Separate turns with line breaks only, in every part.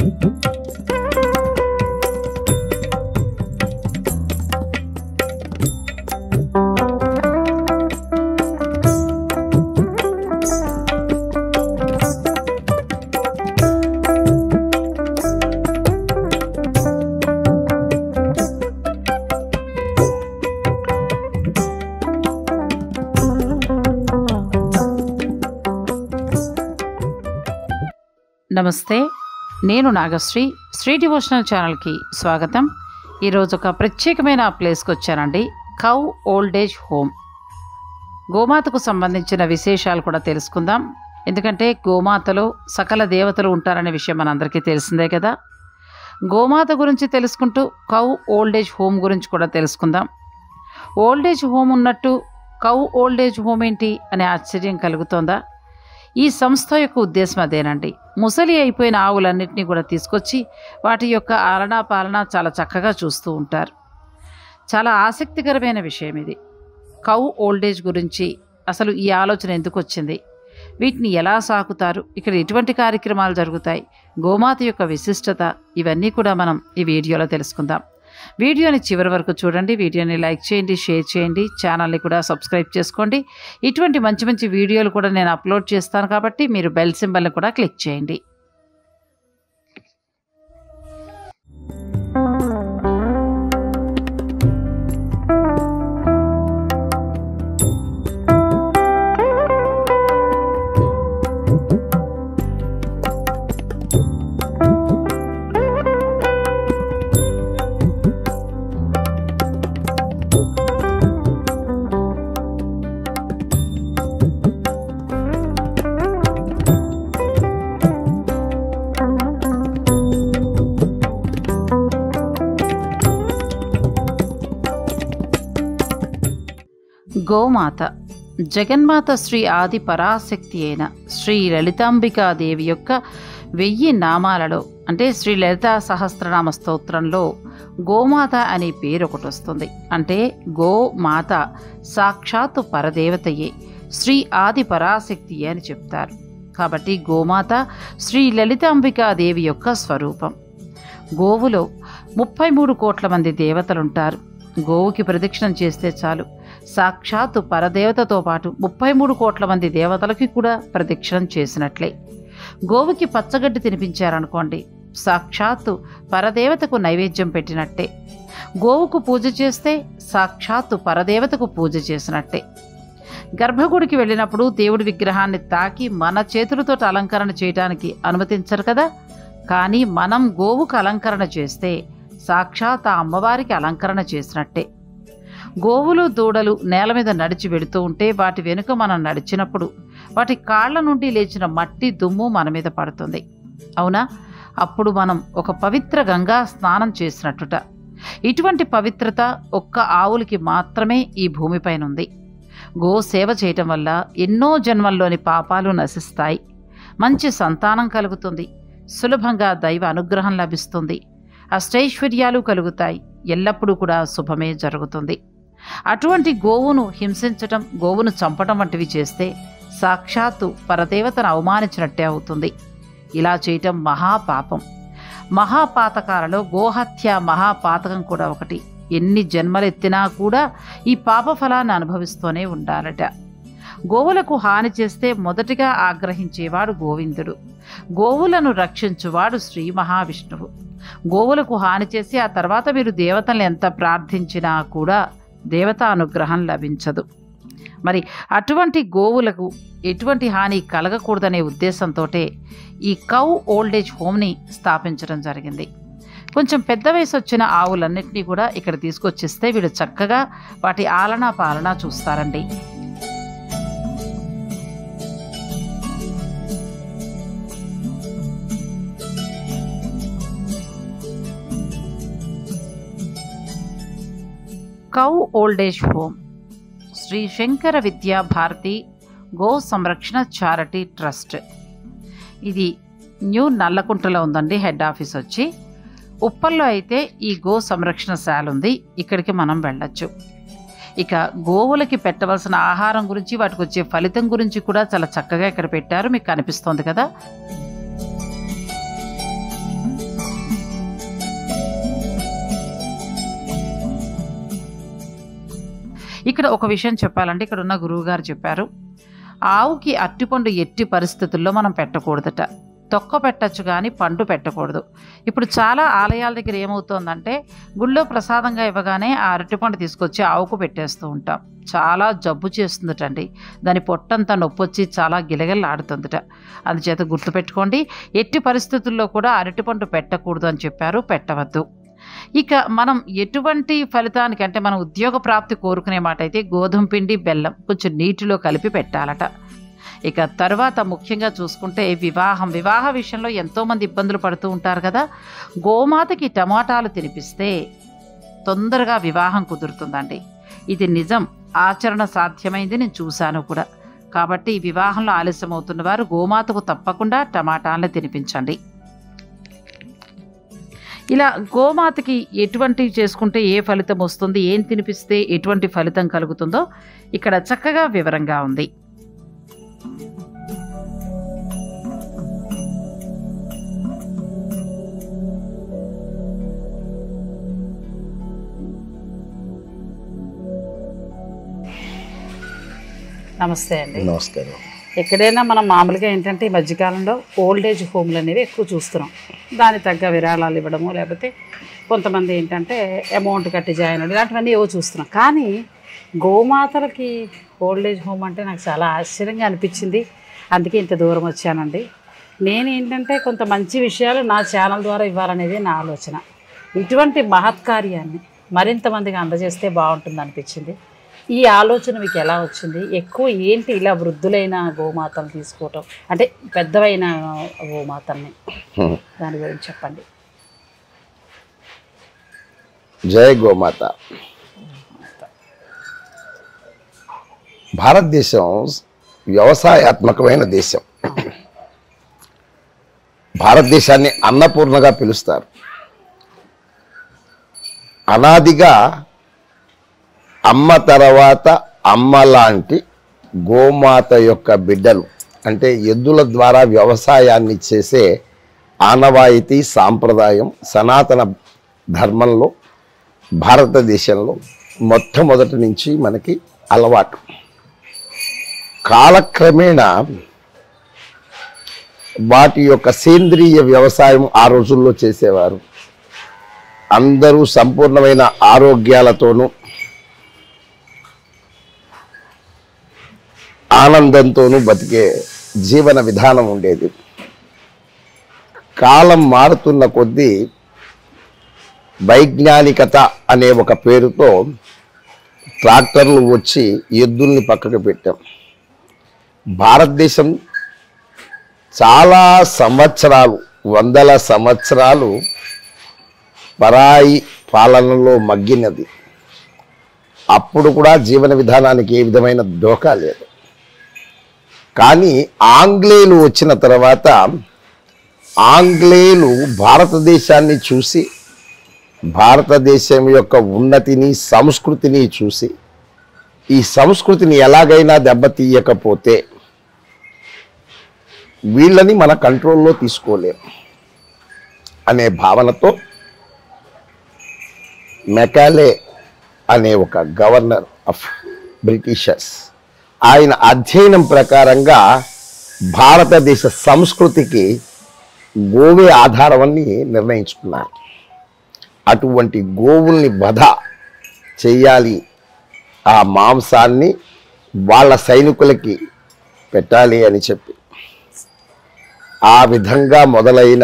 నమస్తే నేను నాగశ్రీ శ్రీ డివోషనల్ ఛానల్కి స్వాగతం ఈరోజు ఒక ప్రత్యేకమైన ప్లేస్కి వచ్చానండి కౌ ఓల్డ్ ఏజ్ హోమ్ గోమాతకు సంబంధించిన విశేషాలు కూడా తెలుసుకుందాం ఎందుకంటే గోమాతలో సకల దేవతలు ఉంటారనే విషయం మనందరికీ తెలిసిందే కదా గోమాత గురించి తెలుసుకుంటూ కౌ ఓల్డ్ ఏజ్ హోమ్ గురించి కూడా తెలుసుకుందాం ఓల్డ్ ఏజ్ హోమ్ ఉన్నట్టు కౌ ఓల్డ్ ఏజ్ హోమ్ ఏంటి అనే ఆశ్చర్యం కలుగుతోందా ఈ సంస్థ యొక్క ఉద్దేశం అదేనండి ముసలి అయిపోయిన ఆవులన్నింటినీ కూడా తీసుకొచ్చి వాటి యొక్క ఆలనా పాలన చాలా చక్కగా చూస్తూ ఉంటారు చాలా ఆసక్తికరమైన విషయం ఇది కౌ ఓల్డేజ్ గురించి అసలు ఈ ఆలోచన ఎందుకు వచ్చింది వీటిని ఎలా సాకుతారు ఇక్కడ ఎటువంటి కార్యక్రమాలు జరుగుతాయి గోమాత యొక్క విశిష్టత ఇవన్నీ కూడా మనం ఈ వీడియోలో తెలుసుకుందాం వీడియోని చివరి వరకు చూడండి వీడియోని లైక్ చేయండి షేర్ చేయండి ఛానల్ని కూడా సబ్స్క్రైబ్ చేసుకోండి ఇటువంటి మంచి మంచి వీడియోలు కూడా నేను అప్లోడ్ చేస్తాను కాబట్టి మీరు బెల్ సింబల్ని కూడా క్లిక్ చేయండి గోమాత జగన్మాత శ్రీ ఆది పరాశక్తి అయిన శ్రీ లలితాంబికాదేవి యొక్క వెయ్యి నామాలలో అంటే శ్రీ లలితా సహస్రనామ స్తోత్రంలో గోమాత అనే పేరు ఒకటి వస్తుంది అంటే గోమాత సాక్షాత్తు పరదేవతయే శ్రీ ఆది పరాశక్తి అని చెప్తారు కాబట్టి గోమాత శ్రీ లలితాంబికాదేవి యొక్క స్వరూపం గోవులో ముప్పై మూడు కోట్ల మంది దేవతలుంటారు గోవుకి ప్రదక్షిణం చేస్తే చాలు సాక్షాత్తు పరదేవతతో పాటు ముప్పై మూడు కోట్ల మంది దేవతలకి కూడా ప్రదక్షిణం చేసినట్లే గోవుకి పచ్చగడ్డి తినిపించారనుకోండి సాక్షాత్తు పరదేవతకు నైవేద్యం పెట్టినట్టే గోవుకు పూజ చేస్తే సాక్షాత్తు పరదేవతకు పూజ చేసినట్టే గర్భగుడికి వెళ్ళినప్పుడు దేవుడి విగ్రహాన్ని తాకి మన చేతులతో అలంకరణ చేయడానికి అనుమతించరు కదా కానీ మనం గోవుకు అలంకరణ చేస్తే సాక్షాత్ ఆ అమ్మవారికి అలంకరణ చేసినట్టే గోవులు దూడలు నేల మీద నడిచి వెడుతూ ఉంటే వాటి వెనుక మనం నడిచినప్పుడు వాటి కాళ్ళ నుండి లేచిన మట్టి దుమ్ము మన మీద పడుతుంది అవునా అప్పుడు మనం ఒక పవిత్ర గంగా స్నానం చేసినట్టుట ఇటువంటి పవిత్రత ఒక్క ఆవులకి మాత్రమే ఈ భూమిపైన ఉంది గో సేవ చేయటం వల్ల ఎన్నో జన్మల్లోని పాపాలు నశిస్తాయి మంచి సంతానం కలుగుతుంది సులభంగా దైవ అనుగ్రహం లభిస్తుంది అష్టైశ్వర్యాలు కలుగుతాయి ఎల్లప్పుడూ కూడా శుభమే జరుగుతుంది అటువంటి గోవును హింసించటం గోవును చంపటం వంటివి చేస్తే సాక్షాత్తు పరదేవతను అవమానించినట్టే అవుతుంది ఇలా చేయటం మహాపాపం మహాపాతకాలలో గోహత్య మహాపాతకం కూడా ఒకటి ఎన్ని జన్మలెత్తినా కూడా ఈ పాప ఫలాన్ని అనుభవిస్తూనే ఉండాలట గోవులకు హాని చేస్తే మొదటిగా ఆగ్రహించేవాడు గోవిందుడు గోవులను రక్షించువాడు శ్రీ మహావిష్ణువు గోవులకు హాని చేసి ఆ తర్వాత మీరు దేవతల్ని ఎంత ప్రార్థించినా కూడా దేవతా అనుగ్రహం లభించదు మరి అటువంటి గోవులకు ఎటువంటి హాని కలగకూడదనే ఉద్దేశంతో ఈ కౌ ఓల్డేజ్ హోమ్ని స్థాపించడం జరిగింది కొంచెం పెద్ద వయసు వచ్చిన ఆవులన్నింటినీ కూడా ఇక్కడ తీసుకొచ్చిస్తే వీళ్ళు చక్కగా వాటి ఆలనా పాలన చూస్తారండి cow old age home Shri Shankara Vidya Bharati Go Samrakshana charity trust ఇది న్యూ నల్లకుంటలో ఉందండి హెడ్ ఆఫీస్ వచ్చి ఉప్పల్లో అయితే ఈ గో సంరక్షణ శాల ఉంది ఇక్కడికి మనం వెళ్ళొచ్చు ఇక గోవులకి పెట్టవలసిన ఆహారం గురించి వాటికి వచ్చే ఫలితం గురించి కూడా చాలా చక్కగా ఇక్కడ పెట్టారు మీకు కనిపిస్తోంది కదా ఇక్కడ ఒక విషయం చెప్పాలంటే ఇక్కడ ఉన్న గురువు గారు చెప్పారు ఆవుకి అట్టిపండు ఎట్టి పరిస్థితుల్లో మనం పెట్టకూడదట తొక్క పెట్టచ్చు కానీ పండు పెట్టకూడదు ఇప్పుడు చాలా ఆలయాల దగ్గర ఏమవుతోందంటే గుళ్ళో ప్రసాదంగా ఇవ్వగానే ఆ అరటిపండు తీసుకొచ్చి ఆవుకు పెట్టేస్తూ ఉంటాం చాలా జబ్బు చేస్తుందటండి దాని పొట్టంతా నొప్పి వచ్చి చాలా గిలగిల్లాడుతుందట అందుచేత గుర్తుపెట్టుకోండి ఎట్టి పరిస్థితుల్లో కూడా అరటిపండు పెట్టకూడదు అని చెప్పారు పెట్టవద్దు ఇక మనం ఎటువంటి ఫలితానికి అంటే మనం ఉద్యోగ ప్రాప్తి కోరుకునే మాట అయితే గోధుమ పిండి బెల్లం కొంచెం నీటిలో కలిపి పెట్టాలట ఇక తర్వాత ముఖ్యంగా చూసుకుంటే వివాహం వివాహ విషయంలో ఎంతోమంది ఇబ్బందులు పడుతూ ఉంటారు కదా గోమాతకి టమాటాలు తినిపిస్తే తొందరగా వివాహం కుదురుతుందండి ఇది నిజం ఆచరణ సాధ్యమైంది నేను చూశాను కూడా కాబట్టి ఈ వివాహంలో ఆలస్యం అవుతున్న వారు గోమాతకు తప్పకుండా టమాటాలను తినిపించండి ఇలా గోమాతకి ఎటువంటివి చేసుకుంటే ఏ ఫలితం వస్తుంది ఏం తినిపిస్తే ఎటువంటి ఫలితం కలుగుతుందో ఇక్కడ చక్కగా వివరంగా ఉంది నమస్తే అండి
నమస్కారం
ఎక్కడైనా మనం మామూలుగా ఏంటంటే ఈ మధ్యకాలంలో ఓల్డ్ ఏజ్ హోమ్లు అనేవి ఎక్కువ చూస్తున్నాం దానికి తగ్గ విరాళాలు ఇవ్వడము లేకపోతే కొంతమంది ఏంటంటే అమౌంట్ కట్టి జాయిన్ అవ్వడం ఇలాంటివన్నీ ఏవో చూస్తున్నాం కానీ గోమాతలకి ఓల్డ్ ఏజ్ హోమ్ అంటే నాకు చాలా ఆశ్చర్యంగా అనిపించింది అందుకే ఇంత దూరం వచ్చానండి నేను ఏంటంటే కొంత మంచి విషయాలు నా ఛానల్ ద్వారా ఇవ్వాలనేది నా ఆలోచన ఇటువంటి మహత్కార్యాన్ని మరింత మందికి అందజేస్తే బాగుంటుంది అనిపించింది ఈ ఆలోచన మీకు ఎలా వచ్చింది ఎక్కువ ఏంటి ఇలా వృద్ధులైన గోమాతలు తీసుకోవటం అంటే పెద్దవైన గోమాతల్ని
హ్మ్.
దాని గురించి చెప్పండి
జై గోమాత భారతదేశం వ్యవసాయాత్మకమైన దేశం భారతదేశాన్ని అన్నపూర్ణగా పిలుస్తారు అనాదిగా అమ్మ తర్వాత అమ్మ లాంటి గోమాత యొక్క బిడ్డలు అంటే ఎద్దుల ద్వారా వ్యవసాయాన్ని చేసే ఆనవాయితీ సాంప్రదాయం సనాతన ధర్మంలో భారతదేశంలో మొట్టమొదటి నుంచి మనకి అలవాటు కాలక్రమేణా వాటి యొక్క సేంద్రియ వ్యవసాయం ఆ రోజుల్లో చేసేవారు అందరూ సంపూర్ణమైన ఆరోగ్యాలతోనూ ఆనందంతోనూ బతికే జీవన విధానం ఉండేది కాలం మారుతున్న కొద్దీ వైజ్ఞానికత అనే ఒక పేరుతో ట్రాక్టర్లు వచ్చి ఎద్దుల్ని పక్కకు పెట్టాం భారతదేశం చాలా సంవత్సరాలు వందల సంవత్సరాలు పరాయి పాలనలో మగ్గినది అప్పుడు కూడా జీవన విధానానికి ఏ విధమైన డోకా లేదు కానీ ఆంగ్లేయులు వచ్చిన తర్వాత ఆంగ్లేయులు భారతదేశాన్ని చూసి భారతదేశం యొక్క ఉన్నతిని సంస్కృతిని చూసి ఈ సంస్కృతిని ఎలాగైనా దెబ్బతీయకపోతే వీళ్ళని మన కంట్రోల్లో తీసుకోలేం అనే భావనతో మెకాలే అనే ఒక గవర్నర్ ఆఫ్ బ్రిటిషర్స్ ఆయన అధ్యయనం ప్రకారంగా భారతదేశ సంస్కృతికి గోవే ఆధారమని నిర్ణయించుకున్నారు అటువంటి గోవుల్ని వధ చెయ్యాలి ఆ మాంసాన్ని వాళ్ళ సైనికులకి పెట్టాలి అని చెప్పి ఆ విధంగా మొదలైన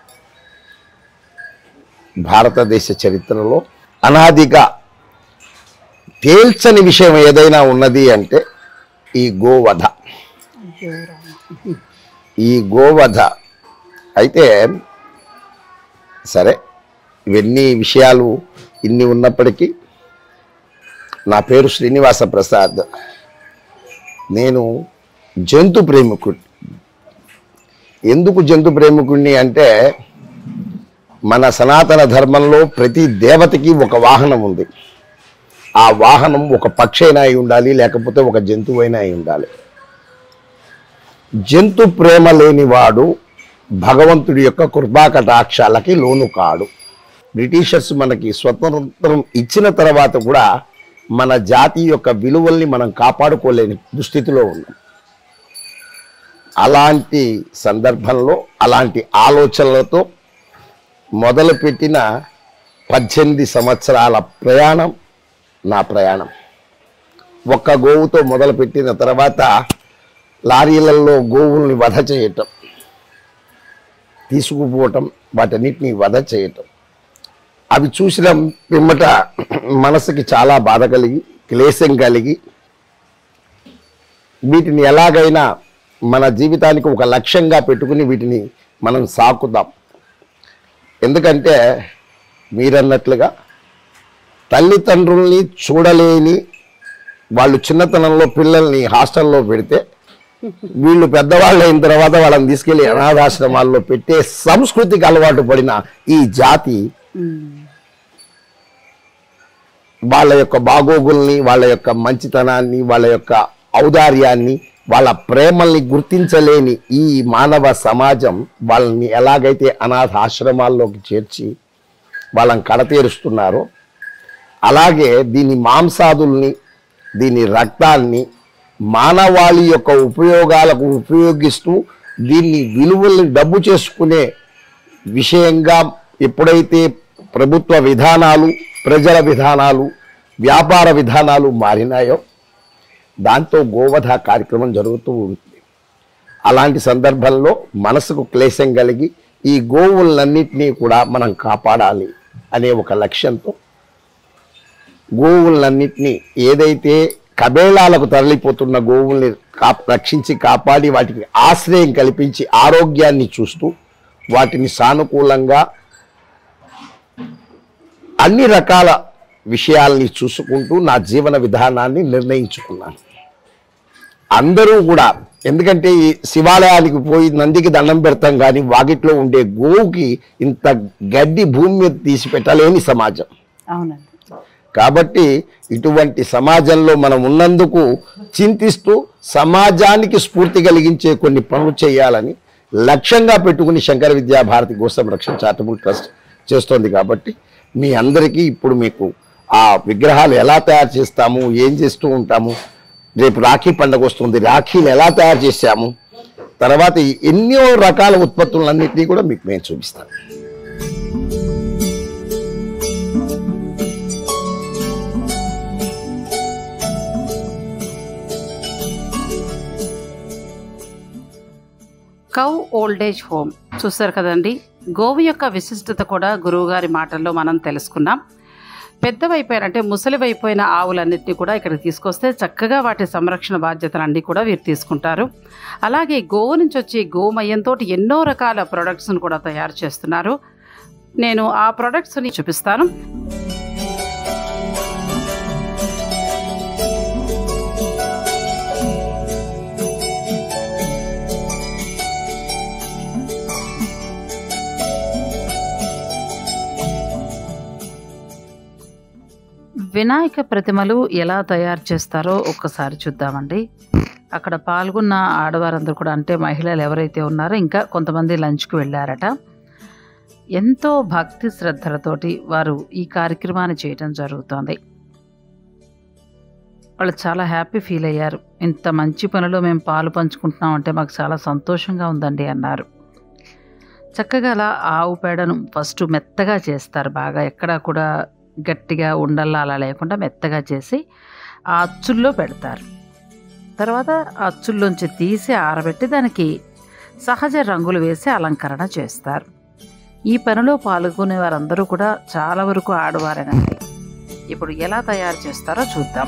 భారతదేశ చరిత్రలో అనాదిగా తేల్చని విషయం ఏదైనా ఉన్నది అంటే ఈ గోవధ ఈ గోవధ అయితే సరే ఇవన్నీ విషయాలు ఇన్ని ఉన్నప్పటికీ నా పేరు శ్రీనివాస ప్రసాద్ నేను జంతు ప్రేమికుడు ఎందుకు జంతు ప్రేమికుడిని అంటే మన సనాతన ధర్మంలో ప్రతి దేవతకి ఒక వాహనం ఉంది ఆ వాహనం ఒక పక్షి అయినా అయి ఉండాలి లేకపోతే ఒక జంతువు అయినా అయి ఉండాలి జంతు ప్రేమ లేనివాడు భగవంతుడి యొక్క కృపా కటాక్షాలకి లోను కాడు బ్రిటిషర్స్ మనకి స్వతంత్రం ఇచ్చిన తర్వాత కూడా మన జాతి యొక్క విలువల్ని మనం కాపాడుకోలేని దుస్థితిలో ఉన్నాం అలాంటి సందర్భంలో అలాంటి ఆలోచనలతో మొదలుపెట్టిన పద్దెనిమిది సంవత్సరాల ప్రయాణం నా ప్రయాణం ఒక్క గోవుతో మొదలుపెట్టిన తర్వాత లారీలలో గోవుల్ని వధ చేయటం తీసుకుపోవటం వాటన్నిటిని వధ చేయటం అవి చూసిన పిమ్మట మనసుకి చాలా బాధ కలిగి క్లేశం కలిగి వీటిని ఎలాగైనా మన జీవితానికి ఒక లక్ష్యంగా పెట్టుకుని వీటిని మనం సాకుదాం ఎందుకంటే మీరన్నట్లుగా తల్లిదండ్రుల్ని చూడలేని వాళ్ళు చిన్నతనంలో పిల్లల్ని హాస్టల్లో పెడితే వీళ్ళు పెద్దవాళ్ళు అయిన తర్వాత వాళ్ళని తీసుకెళ్లి అనాథాశ్రమాల్లో పెట్టే సంస్కృతికి అలవాటు పడిన ఈ జాతి వాళ్ళ యొక్క బాగోగుల్ని వాళ్ళ యొక్క మంచితనాన్ని వాళ్ళ యొక్క ఔదార్యాన్ని వాళ్ళ ప్రేమల్ని గుర్తించలేని ఈ మానవ సమాజం వాళ్ళని ఎలాగైతే అనాథ ఆశ్రమాల్లోకి చేర్చి వాళ్ళని కడతీరుస్తున్నారో అలాగే దీని మాంసాదుల్ని దీని రక్తాన్ని మానవాళి యొక్క ఉపయోగాలకు ఉపయోగిస్తూ దీన్ని విలువల్ని డబ్బు చేసుకునే విషయంగా ఎప్పుడైతే ప్రభుత్వ విధానాలు ప్రజల విధానాలు వ్యాపార విధానాలు మారినాయో దాంతో గోవధ కార్యక్రమం జరుగుతూ ఉంటుంది అలాంటి సందర్భంలో మనసుకు క్లేశం కలిగి ఈ గోవులన్నింటినీ కూడా మనం కాపాడాలి అనే ఒక లక్ష్యంతో గోవులన్నింటినీ ఏదైతే కబేళాలకు తరలిపోతున్న గోవుల్ని కా రక్షించి కాపాడి వాటికి ఆశ్రయం కల్పించి ఆరోగ్యాన్ని చూస్తూ వాటిని సానుకూలంగా అన్ని రకాల విషయాల్ని చూసుకుంటూ నా జీవన విధానాన్ని నిర్ణయించుకున్నాను అందరూ కూడా ఎందుకంటే ఈ శివాలయానికి పోయి నందికి దండం పెడతాం కానీ వాకిట్లో ఉండే గోవుకి ఇంత గడ్డి భూమి మీద తీసి పెట్టలేని సమాజం
అవునండి
కాబట్టి ఇటువంటి సమాజంలో మనం ఉన్నందుకు చింతిస్తూ సమాజానికి స్ఫూర్తి కలిగించే కొన్ని పనులు చేయాలని లక్ష్యంగా పెట్టుకుని శంకర విద్యా భారతి గోసంరక్షణ చారిటబుల్ ట్రస్ట్ చేస్తోంది కాబట్టి మీ అందరికీ ఇప్పుడు మీకు ఆ విగ్రహాలు ఎలా తయారు చేస్తాము ఏం చేస్తూ ఉంటాము రేపు రాఖీ పండుగ వస్తుంది రాఖీలు ఎలా తయారు చేశాము తర్వాత ఈ ఎన్నో రకాల ఉత్పత్తులన్నింటినీ కూడా మీకు మేము చూపిస్తాను
కౌ ఓల్డేజ్ హోమ్ చూస్తారు కదండి గోవు యొక్క విశిష్టత కూడా గురువుగారి మాటల్లో మనం తెలుసుకున్నాం పెద్దవైపోయిన అంటే ముసలివైపోయిన ఆవులన్నింటినీ కూడా ఇక్కడికి తీసుకొస్తే చక్కగా వాటి సంరక్షణ బాధ్యతలన్నీ కూడా వీరు తీసుకుంటారు అలాగే గోవు నుంచి వచ్చే గోమయంతో ఎన్నో రకాల ప్రొడక్ట్స్ను కూడా తయారు చేస్తున్నారు నేను ఆ ప్రొడక్ట్స్ని చూపిస్తాను వినాయక ప్రతిమలు ఎలా తయారు చేస్తారో ఒక్కసారి చూద్దామండి అక్కడ పాల్గొన్న ఆడవారందరూ కూడా అంటే మహిళలు ఎవరైతే ఉన్నారో ఇంకా కొంతమంది లంచ్కి వెళ్ళారట ఎంతో భక్తి శ్రద్ధలతోటి వారు ఈ కార్యక్రమాన్ని చేయడం జరుగుతోంది వాళ్ళు చాలా హ్యాపీ ఫీల్ అయ్యారు ఇంత మంచి పనిలో మేము పాలు పంచుకుంటున్నాం అంటే మాకు చాలా సంతోషంగా ఉందండి అన్నారు చక్కగా అలా ఆవు పేడను ఫస్ట్ మెత్తగా చేస్తారు బాగా ఎక్కడా కూడా గట్టిగా ఉండల్లా అలా లేకుండా మెత్తగా చేసి ఆ అచ్చుల్లో పెడతారు తర్వాత ఆ అచ్చుల్లోంచి తీసి ఆరబెట్టి దానికి సహజ రంగులు వేసి అలంకరణ చేస్తారు ఈ పనిలో పాల్గొనే వారందరూ కూడా చాలా వరకు ఆడవారేనండి ఇప్పుడు ఎలా తయారు చేస్తారో చూద్దాం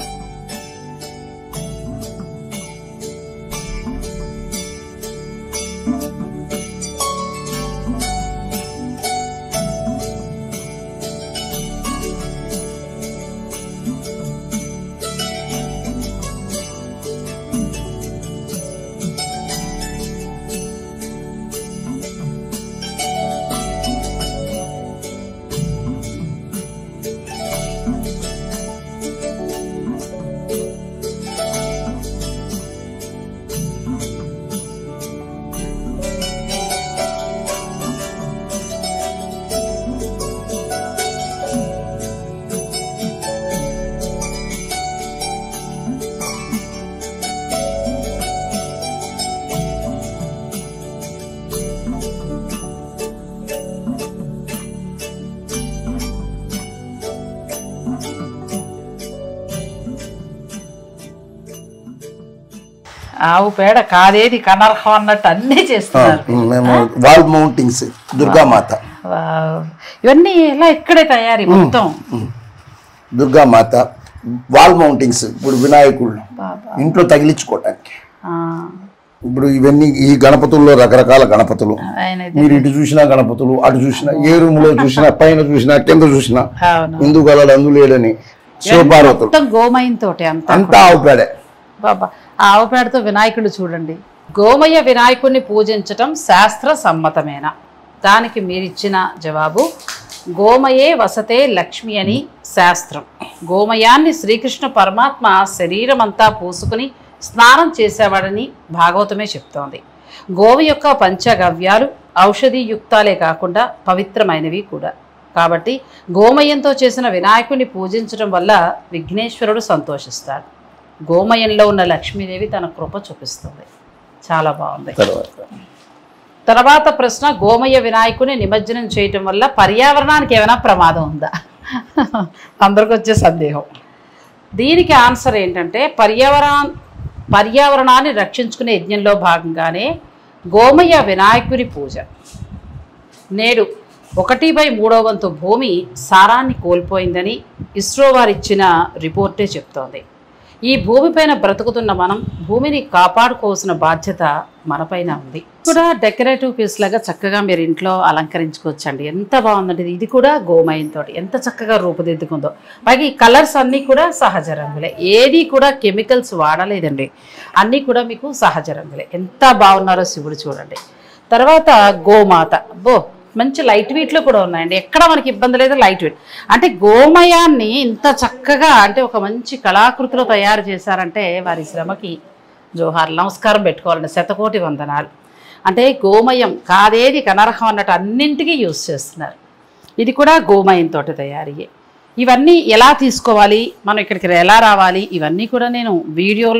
ఆవు పేడ కాదేది కనర్హం అన్నట్టు అన్నీ చేస్తున్నారు
మేము వాల్ మౌంటింగ్స్ దుర్గామాత
వావ్. ఇవన్నీ ఎలా ఇక్కడే తయారీ మొత్తం
దుర్గామాత వాల్ మౌంటింగ్స్ ఇప్పుడు వినాయకుళ్ళు
బాబా
ఇంట్లో తగిలించుకోవటానికి
ఆ,
ఇప్పుడు ఇవన్నీ ఈ గణపతుల్లో రకరకాల గణపతులు
ఆయన ఇది-
మీరు ఇటు చూసినా గణపతులు అటు చూసినా ఏ రూమ్ లో చూసినా పైన చూసినా కింద చూసినా
అవును
ఇందు గలడు అందు లేడని శివపార్వతులు
మొత్తం గోమయం తోటి అంతా
అంతా ఆవుపేడే
బాబా ఆ ఆవు పేడతో వినాయకుడు చూడండి గోమయ వినాయకుడిని పూజించటం శాస్త్ర సమ్మతమేనా దానికి మీరిచ్చిన జవాబు గోమయే వసతే లక్ష్మి అని శాస్త్రం గోమయాన్ని శ్రీకృష్ణ పరమాత్మ శరీరం అంతా పూసుకుని స్నానం చేసేవాడని భాగవతమే చెప్తోంది గోవు యొక్క పంచగవ్యాలు ఔషధియుక్తాలే కాకుండా పవిత్రమైనవి కూడా కాబట్టి గోమయంతో చేసిన వినాయకుడిని పూజించడం వల్ల విఘ్నేశ్వరుడు సంతోషిస్తాడు గోమయంలో ఉన్న లక్ష్మీదేవి తన కృప చూపిస్తుంది చాలా బాగుంది
తర్వాత
తర్వాత ప్రశ్న గోమయ వినాయకుని నిమజ్జనం చేయటం వల్ల పర్యావరణానికి ఏమైనా ప్రమాదం ఉందా అందరికి వచ్చే సందేహం దీనికి ఆన్సర్ ఏంటంటే పర్యావరణ పర్యావరణాన్ని రక్షించుకునే యజ్ఞంలో భాగంగానే గోమయ వినాయకుని పూజ నేడు ఒకటి బై మూడో వంతు భూమి సారాన్ని కోల్పోయిందని ఇస్రో వారిచ్చిన రిపోర్టే చెప్తోంది ఈ భూమిపైన బ్రతుకుతున్న మనం భూమిని కాపాడుకోవాల్సిన బాధ్యత మనపైన ఉంది కూడా డెకరేటివ్ పీస్ లాగా చక్కగా మీరు ఇంట్లో అలంకరించుకోవచ్చండి ఎంత బాగుందండి ఇది కూడా గోమయంతో ఎంత చక్కగా రూపుదిద్దుకుందో పైగా ఈ కలర్స్ అన్నీ కూడా సహజ రంగులే ఏది కూడా కెమికల్స్ వాడలేదండి అన్నీ కూడా మీకు సహజ రంగులే ఎంత బాగున్నారో శివుడు చూడండి తర్వాత గోమాత బో మంచి లైట్ వెయిట్లో కూడా ఉన్నాయండి ఎక్కడ మనకి ఇబ్బంది లేదు లైట్ వెయిట్ అంటే గోమయాన్ని ఇంత చక్కగా అంటే ఒక మంచి కళాకృతిలో తయారు చేశారంటే వారి శ్రమకి జోహార్ నమస్కారం పెట్టుకోవాలండి శతకోటి వందనాలు అంటే గోమయం కాదేది కనర్హం అన్నట్టు అన్నింటికీ యూస్ చేస్తున్నారు ఇది కూడా గోమయంతో తయారయ్యే ఇవన్నీ ఎలా తీసుకోవాలి మనం ఇక్కడికి ఎలా రావాలి ఇవన్నీ కూడా నేను వీడియోలో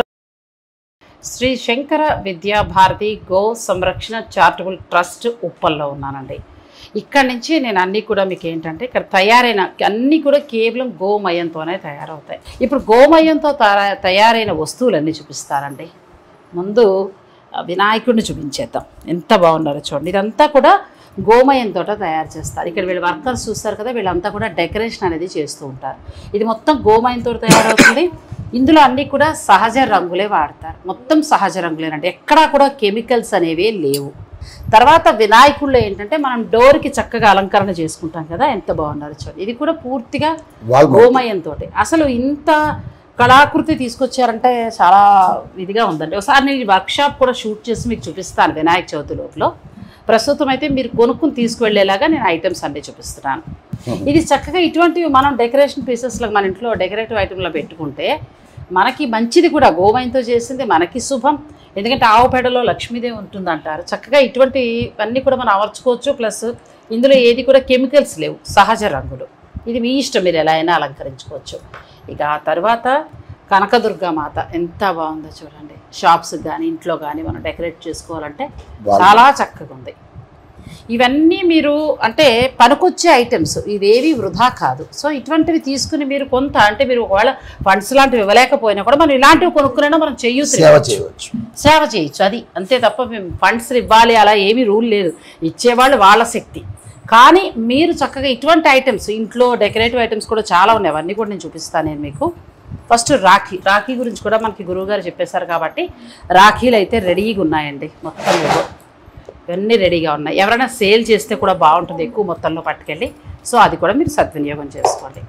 శ్రీ శంకర విద్యా భారతి గో సంరక్షణ చారిటబుల్ ట్రస్ట్ ఉప్పల్లో ఉన్నానండి ఇక్కడ నుంచి నేను అన్నీ కూడా మీకు ఏంటంటే ఇక్కడ తయారైన అన్నీ కూడా కేవలం గోమయంతోనే తయారవుతాయి ఇప్పుడు గోమయంతో తయా- తయారైన వస్తువులన్నీ చూపిస్తారండి ముందు ఆ వినాయకుడిని చూపించేద్దాం ఎంత బాగున్నారో చూడండి ఇదంతా కూడా గోమయంతో తయారు చేస్తారు ఇక్కడ వీళ్ళు వర్కర్స్ చూస్తారు కదా వీళ్ళంతా కూడా డెకరేషన్ అనేది చేస్తూ ఉంటారు ఇది మొత్తం గోమయంతో తయారవుతుంది ఇందులో అన్నీ కూడా సహజ రంగులే వాడతారు మొత్తం సహజ రంగులేనండి ఎక్కడా కూడా కెమికల్స్ అనేవి లేవు తర్వాత వినాయకుళ్ళు ఏంటంటే మనం డోర్కి చక్కగా అలంకరణ చేసుకుంటాం కదా ఎంత బాగున్నారు చూడండి ఇది కూడా పూర్తిగా
వాల్
గోమయంతో అసలు ఇంత కళాకృతి తీసుకొచ్చారంటే చాలా ఇదిగా ఉందండి ఒకసారి నేను వర్క్షాప్ కూడా షూట్ చేసి మీకు చూపిస్తాను వినాయక చవితి లోపల ప్రస్తుతం అయితే మీరు కొనుక్కుని తీసుకువెళ్ళేలాగా నేను ఐటమ్స్ అన్నీ చూపిస్తున్నాను ఇది చక్కగా ఇటువంటివి మనం డెకరేషన్ పీసెస్లో మన ఇంట్లో డెకరేటివ్ ఐటెంలో పెట్టుకుంటే మనకి మంచిది కూడా గోమయంతో చేసింది మనకి శుభం ఎందుకంటే ఆవు పేడలో లక్ష్మీదేవి ఉంటుంది అంటారు చక్కగా ఇటువంటి అన్నీ కూడా మనం అమర్చుకోవచ్చు ప్లస్ ఇందులో ఏది కూడా కెమికల్స్ లేవు సహజ రంగులు ఇది మీ ఇష్టం మీరు ఎలా అయినా అలంకరించుకోవచ్చు ఇక ఆ తర్వాత కనకదుర్గా మాత ఎంత బాగుందో చూడండి షాప్స్ కానీ ఇంట్లో కానీ మనం డెకరేట్ చేసుకోవాలంటే చాలా చక్కగా ఉంది ఇవన్నీ మీరు అంటే పనికొచ్చే ఐటమ్స్ ఇవేవి వృధా కాదు సో ఇటువంటివి తీసుకుని మీరు కొంత అంటే మీరు ఒకవేళ ఫండ్స్ లాంటివి ఇవ్వలేకపోయినా కూడా మనం ఇలాంటివి కొనుక్కునైనా మనం చెయ్యొచ్చు
సేవ చేయవచ్చు
సేవ చేయొచ్చు అది అంతే తప్ప మేము ఫండ్స్ ఇవ్వాలి అలా ఏమీ రూల్ లేదు ఇచ్చేవాళ్ళు వాళ్ళ శక్తి కానీ మీరు చక్కగా ఇటువంటి ఐటమ్స్ ఇంట్లో డెకరేటివ్ ఐటమ్స్ కూడా చాలా ఉన్నాయి అవన్నీ కూడా నేను చూపిస్తాను నేను మీకు ఫస్ట్ రాఖీ రాఖీ గురించి కూడా మనకి గురువుగారు చెప్పేశారు కాబట్టి రాఖీలు అయితే రెడీగా ఉన్నాయండి మొత్తం ఇవ్వ. ఇవన్నీ రెడీగా ఉన్నాయి ఎవరైనా సేల్ చేస్తే కూడా బాగుంటుంది ఎక్కువ మొత్తంలో పట్టుకెళ్ళి సో అది కూడా మీరు సద్వినియోగం చేసుకోండి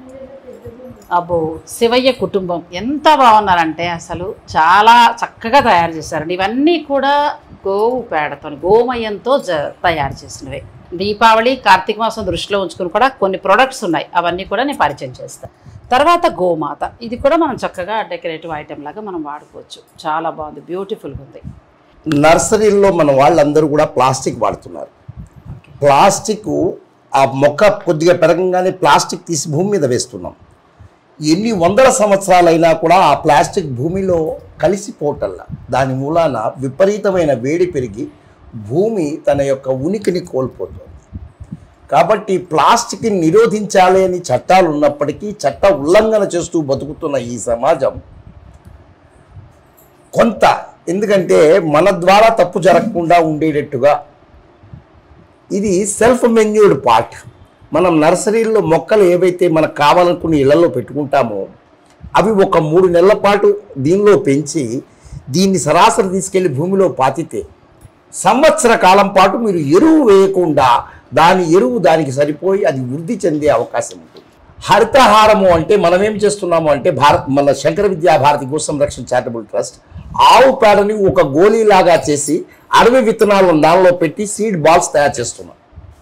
అబ్బో శివయ్య కుటుంబం ఎంత బాగున్నారంటే అసలు చాలా చక్కగా తయారు చేశారండి ఇవన్నీ కూడా గోవు పేడతో గోమయంతో జ తయారు చేసినవే దీపావళి కార్తీక మాసం దృష్టిలో ఉంచుకుని కూడా కొన్ని ప్రొడక్ట్స్ ఉన్నాయి అవన్నీ కూడా నేను పరిచయం చేస్తాను తర్వాత గోమాత ఇది కూడా మనం చక్కగా డెకరేటివ్ ఐటెం లాగా మనం వాడుకోవచ్చు చాలా బాగుంది బ్యూటిఫుల్గా ఉంది
నర్సరీల్లో మన వాళ్ళందరూ కూడా ప్లాస్టిక్ వాడుతున్నారు ప్లాస్టిక్ ఆ మొక్క కొద్దిగా పెరగంగానే ప్లాస్టిక్ తీసి భూమి మీద వేస్తున్నాం ఎన్ని వందల సంవత్సరాలైనా కూడా ఆ ప్లాస్టిక్ భూమిలో కలిసిపోవటల్లా దాని మూలాన విపరీతమైన వేడి పెరిగి భూమి తన యొక్క ఉనికిని కోల్పోతుంది కాబట్టి ప్లాస్టిక్ని నిరోధించాలి అని చట్టాలు ఉన్నప్పటికీ చట్ట ఉల్లంఘన చేస్తూ బతుకుతున్న ఈ సమాజం కొంత ఎందుకంటే మన ద్వారా తప్పు జరగకుండా ఉండేటట్టుగా ఇది సెల్ఫ్ మెన్యూర్డ్ పార్ట్ మనం నర్సరీల్లో మొక్కలు ఏవైతే మనకు కావాలనుకుని ఇళ్లలో పెట్టుకుంటామో అవి ఒక మూడు నెలల పాటు దీనిలో పెంచి దీన్ని సరాసరి తీసుకెళ్లి భూమిలో పాతితే సంవత్సర కాలం పాటు మీరు ఎరువు వేయకుండా దాని ఎరువు దానికి సరిపోయి అది వృద్ధి చెందే అవకాశం ఉంటుంది హరితహారము అంటే మనం ఏం చేస్తున్నాము అంటే భారత్ మన శంకర విద్యా భారతి గో సంరక్షణ చారిటబుల్ ట్రస్ట్ ఆవు పేడని ఒక గోళీలాగా చేసి అడవి విత్తనాలను దానిలో పెట్టి సీడ్ బాల్స్ తయారు చేస్తున్నాం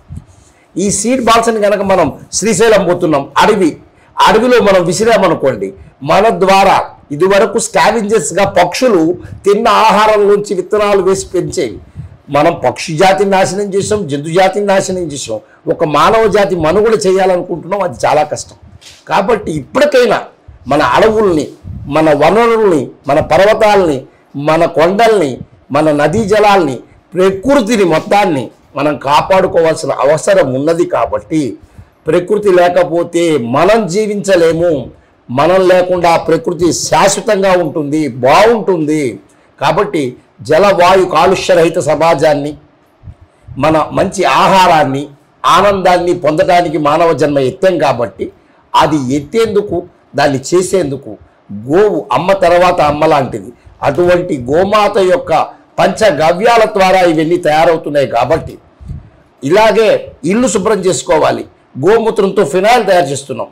ఈ సీడ్ బాల్స్ని కనుక మనం శ్రీశైలం పోతున్నాం అడవి అడవిలో మనం విసిరామనుకోండి మన ద్వారా ఇదివరకు scavengers గా పక్షులు తిన్న ఆహారంలోంచి విత్తనాలు వేసి పెంచేవి మనం పక్షి జాతిని నాశనం చేసాం జంతు జాతిని నాశనం చేసాం ఒక మానవ జాతి మనుగడ చేయాలనుకుంటున్నాం అది చాలా కష్టం కాబట్టి ఇప్పటికైనా మన అడవుల్ని మన వనరుల్ని మన పర్వతాల్ని మన కొండల్ని మన నదీ జలాల్ని ప్రకృతిని మొత్తాన్ని మనం కాపాడుకోవాల్సిన అవసరం ఉన్నది కాబట్టి ప్రకృతి లేకపోతే మనం జీవించలేము మనం లేకుండా ప్రకృతి శాశ్వతంగా ఉంటుంది బాగుంటుంది కాబట్టి జలవాయు కాలుష్యరహిత సమాజాన్ని మన మంచి ఆహారాన్ని ఆనందాన్ని పొందడానికి మానవ జన్మ ఎత్తాం కాబట్టి అది ఎత్తేందుకు దాన్ని చేసేందుకు గోవు అమ్మ తర్వాత అమ్మ లాంటిది అటువంటి గోమాత యొక్క పంచగవ్యాల ద్వారా ఇవన్నీ తయారవుతున్నాయి కాబట్టి ఇలాగే ఇల్లు శుభ్రం చేసుకోవాలి గోమూత్రంతో ఫినాయిల్ తయారు చేస్తున్నాం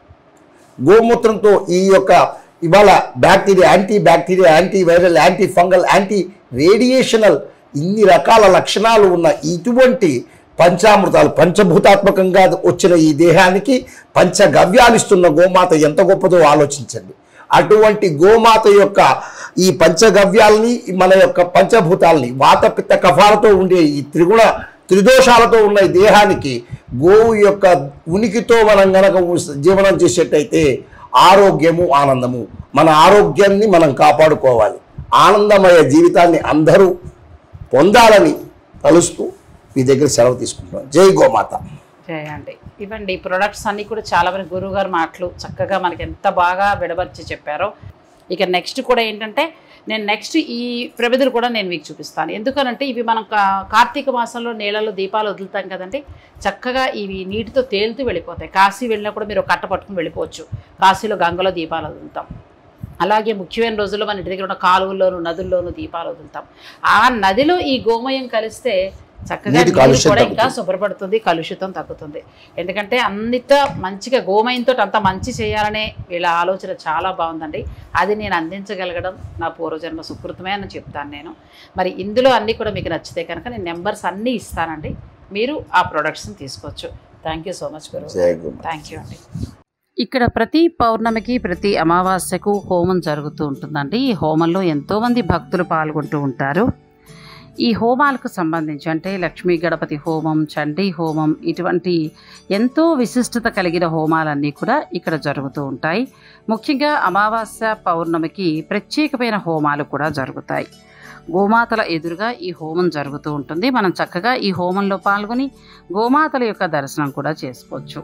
గోమూత్రంతో ఈ యొక్క ఇవాళ bacteria anti bacteria anti viral anti fungal anti radiational ఇన్ని రకాల లక్షణాలు ఉన్న ఇటువంటి పంచామృతాలు పంచభూతాత్మకంగా వచ్చిన ఈ దేహానికి పంచగవ్యాలు ఇస్తున్న గోమాత ఎంత గొప్పదో ఆలోచించండి అటువంటి గోమాత యొక్క ఈ పంచగవ్యాలని మన యొక్క పంచభూతాలని వాత పిత్త కఫాలతో ఉండే ఈ త్రిగుణ త్రిదోషాలతో ఉన్న ఈ దేహానికి గోవు యొక్క ఉనికితో మనం గనక ఉ- జీవనం చేసేటైతే ఆరోగ్యము ఆనందము మన ఆరోగ్యాన్ని మనం కాపాడుకోవాలి ఆనందమయ జీవితాన్ని అందరూ పొందాలని తలుస్తూ మీ దగ్గర సెలవు తీసుకుంటున్నాను జై గోమాత
చేయండి ఇవ్వండి ఈ ప్రొడక్ట్స్ అన్నీ కూడా చాలా మంది గురువుగారు మాటలు చక్కగా మనకి ఎంత బాగా విడబర్చి చెప్పారో ఇక నెక్స్ట్ కూడా ఏంటంటే నేను నెక్స్ట్ ఈ ప్రమిదలు కూడా నేను మీకు చూపిస్తాను ఎందుకనంటే ఇవి మనం కా- కార్తీక మాసంలో నీళ్ళలో దీపాలు వదులుతాం కదండి చక్కగా ఇవి నీటితో తేలుతూ వెళ్ళిపోతాయి కాశీ వెళ్ళినా కూడా మీరు ఒక కట్ట పట్టుకుని వెళ్ళిపోవచ్చు కాశీలో గంగలో దీపాలు వదులుతాం అలాగే ముఖ్యమైన రోజుల్లో మన ఇంటి దగ్గర ఉన్న కాలువల్లోనూ నదుల్లోనూ దీపాలు వదులుతాం ఆ నదిలో ఈ గోమయం కలిస్తే చక్కగా
నీటి
నీరు
కాలుష్యం
కూడా ఇంకా
తగ్గుతుంది.
శుభ్రపడుతుంది కలుషితం తగ్గుతుంది ఎందుకంటే అన్నిట మంచిగా గోమయంతో అంత మంచి చేయాలనే వీళ్ళ ఆలోచన చాలా బాగుందండి అది నేను అందించగలగడం నా పూర్వజన్మ సుకృతమే అని చెప్తాను నేను మరి ఇందులో అన్నీ కూడా మీకు నచ్చితే కనుక నేను నెంబర్స్ అన్నీ ఇస్తానండి మీరు ఆ ప్రొడక్ట్స్ని తీసుకోవచ్చు థ్యాంక్ యూ సో మచ్ గురు
జై గోమాత
థ్యాంక్ యూ అండి ఇక్కడ ప్రతి పౌర్ణమికి ప్రతి అమావాస్యకు హోమం జరుగుతూ ఉంటుందండి ఈ హోమంలో ఎంతోమంది భక్తులు పాల్గొంటూ ఉంటారు ఈ హోమాలకు సంబంధించి అంటే లక్ష్మీ గణపతి హోమం చండీ హోమం ఇటువంటి ఎంతో విశిష్టత కలిగిన హోమాలన్నీ కూడా ఇక్కడ జరుగుతూ ఉంటాయి ముఖ్యంగా అమావాస్య పౌర్ణమికి ప్రత్యేకమైన హోమాలు కూడా జరుగుతాయి గోమాతల ఎదురుగా ఈ హోమం జరుగుతూ ఉంటుంది మనం చక్కగా ఈ హోమంలో పాల్గొని గోమాతల యొక్క దర్శనం కూడా చేసుకోవచ్చు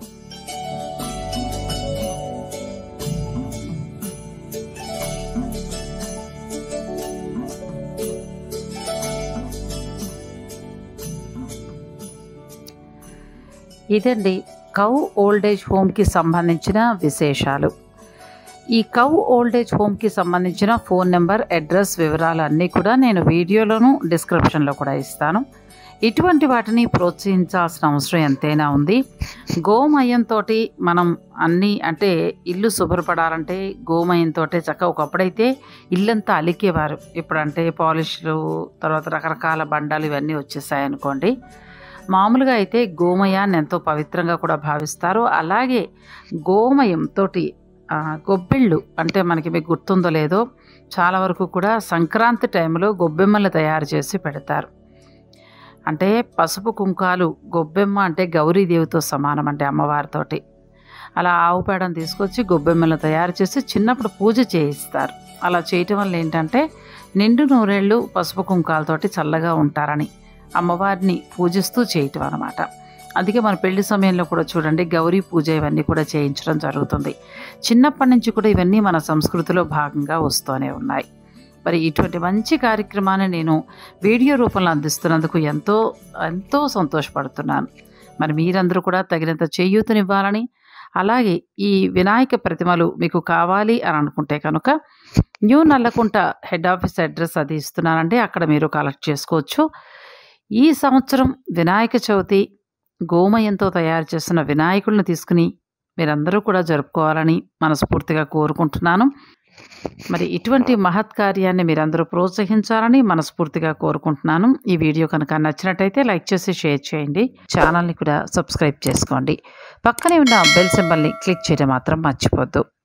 ఇదండి కౌ ఓల్డేజ్ హోమ్కి సంబంధించిన విశేషాలు ఈ కౌ ఓల్డేజ్ హోమ్కి సంబంధించిన ఫోన్ నెంబర్ అడ్రస్ వివరాలు అన్నీ కూడా నేను వీడియోలోను డిస్క్రిప్షన్లో కూడా ఇస్తాను ఇటువంటి వాటిని ప్రోత్సహించాల్సిన అవసరం ఎంతైనా ఉంది గోమయంతో మనం అన్నీ అంటే ఇల్లు శుభ్రపడాలంటే గోమయంతో చక్కగా ఒకప్పుడైతే ఇల్లంతా అలికేవారు ఇప్పుడంటే పాలిష్లు తర్వాత రకరకాల బండాలు ఇవన్నీ వచ్చేసాయి అనుకోండి మామూలుగా అయితే గోమయాన్ని ఎంతో పవిత్రంగా కూడా భావిస్తారు అలాగే గోమయంతో గొబ్బిళ్ళు అంటే మనకి మీకు గుర్తుందో లేదో చాలా వరకు కూడా సంక్రాంతి టైంలో గొబ్బెమ్మలు తయారు చేసి పెడతారు అంటే పసుపు కుంకాలు గొబ్బెమ్మ అంటే గౌరీదేవితో సమానం అంటే అమ్మవారితోటి అలా ఆవు పేడను తీసుకొచ్చి గొబ్బెమ్మలు తయారు చేసి చిన్నప్పుడు పూజ చేయిస్తారు అలా చేయటం వల్ల ఏంటంటే నిండు నూరేళ్ళు పసుపు కుంకాలతోటి చల్లగా ఉంటారని అమ్మవారిని పూజిస్తూ చేయటం అనమాట అందుకే మన పెళ్లి సమయంలో కూడా చూడండి గౌరీ పూజ ఇవన్నీ కూడా చేయించడం జరుగుతుంది చిన్నప్పటి నుంచి కూడా ఇవన్నీ మన సంస్కృతిలో భాగంగా వస్తూనే ఉన్నాయి మరి ఇటువంటి మంచి కార్యక్రమాన్ని నేను వీడియో రూపంలో అందిస్తున్నందుకు ఎంతో ఎంతో సంతోషపడుతున్నాను మరి మీరందరూ కూడా తగినంత చేయూతనివ్వాలని అలాగే ఈ వినాయక ప్రతిమలు మీకు కావాలి అని అనుకుంటే కనుక new Nallakunta head office address అది ఇస్తున్నానండి అక్కడ మీరు కలెక్ట్ చేసుకోవచ్చు ఈ సంవత్సరం వినాయక చవితి గోమయంతో తయారు చేసిన వినాయకులను తీసుకుని మీరందరూ కూడా జరుపుకోవాలని మనస్ఫూర్తిగా కోరుకుంటున్నాను మరి ఇటువంటి మహత్ కార్యాన్ని మీరందరూ ప్రోత్సహించాలని మనస్ఫూర్తిగా కోరుకుంటున్నాను ఈ వీడియో కనుక నచ్చినట్టయితే లైక్ చేసి షేర్ చేయండి ఛానల్ని కూడా సబ్స్క్రైబ్ చేసుకోండి పక్కనే ఉన్న బెల్ సింబల్ని క్లిక్ చేయడం మాత్రం మర్చిపోద్దు